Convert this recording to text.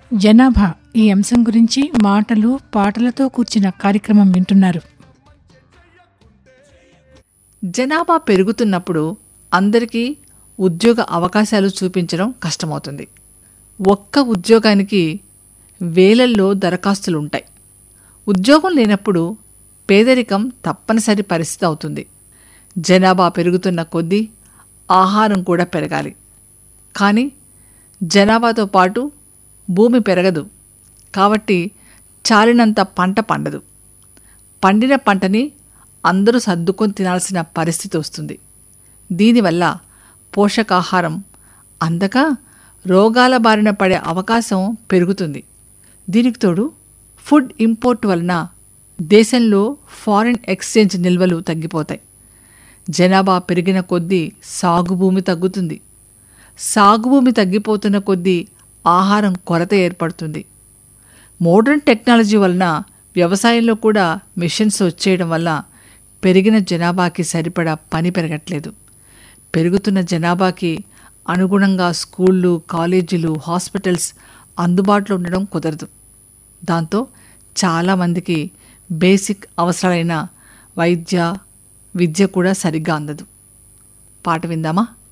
జనాభా ఈ అంశం గురించి మాటలు పాటలతో కూర్చిన కార్యక్రమం వింటున్నారు జనాభా పెరుగుతున్నప్పుడు అందరికీ ఉద్యోగ అవకాశాలు చూపించడం కష్టమవుతుంది ఒక్క ఉద్యోగానికి వేలల్లో దరఖాస్తులు ఉంటాయి ఉద్యోగం లేనప్పుడు పేదరికం తప్పనిసరి పరిస్థితి అవుతుంది జనాభా పెరుగుతున్న కొద్దీ ఆహారం కూడా పెరగాలి కానీ జనాభాతో పాటు భూమి పెరగదు కాబట్టి చాలినంత పంట పండదు పండిన పంటని అందరూ సర్దుకొని తినాల్సిన పరిస్థితి వస్తుంది దీనివల్ల పోషకాహారం అందక రోగాల బారిన పడే అవకాశం పెరుగుతుంది దీనికి తోడు ఫుడ్ ఇంపోర్ట్ వలన దేశంలో ఫారిన్ ఎక్స్చేంజ్ నిల్వలు తగ్గిపోతాయి జనాభా పెరిగిన కొద్దీ సాగు భూమి తగ్గుతుంది సాగు భూమి తగ్గిపోతున్న కొద్దీ ఆహారం కొరత ఏర్పడుతుంది మోడర్న్ టెక్నాలజీ వలన వ్యవసాయంలో కూడా మిషన్స్ వచ్చేయడం వల్ల పెరిగిన జనాభాకి సరిపడా పని పెరగట్లేదు పెరుగుతున్న జనాభాకి అనుగుణంగా స్కూళ్ళు కాలేజీలు హాస్పిటల్స్ అందుబాటులో ఉండడం కుదరదు దాంతో చాలామందికి బేసిక్ అవసరాలైన వైద్య విద్య కూడా సరిగ్గా అందదు పాట విందామా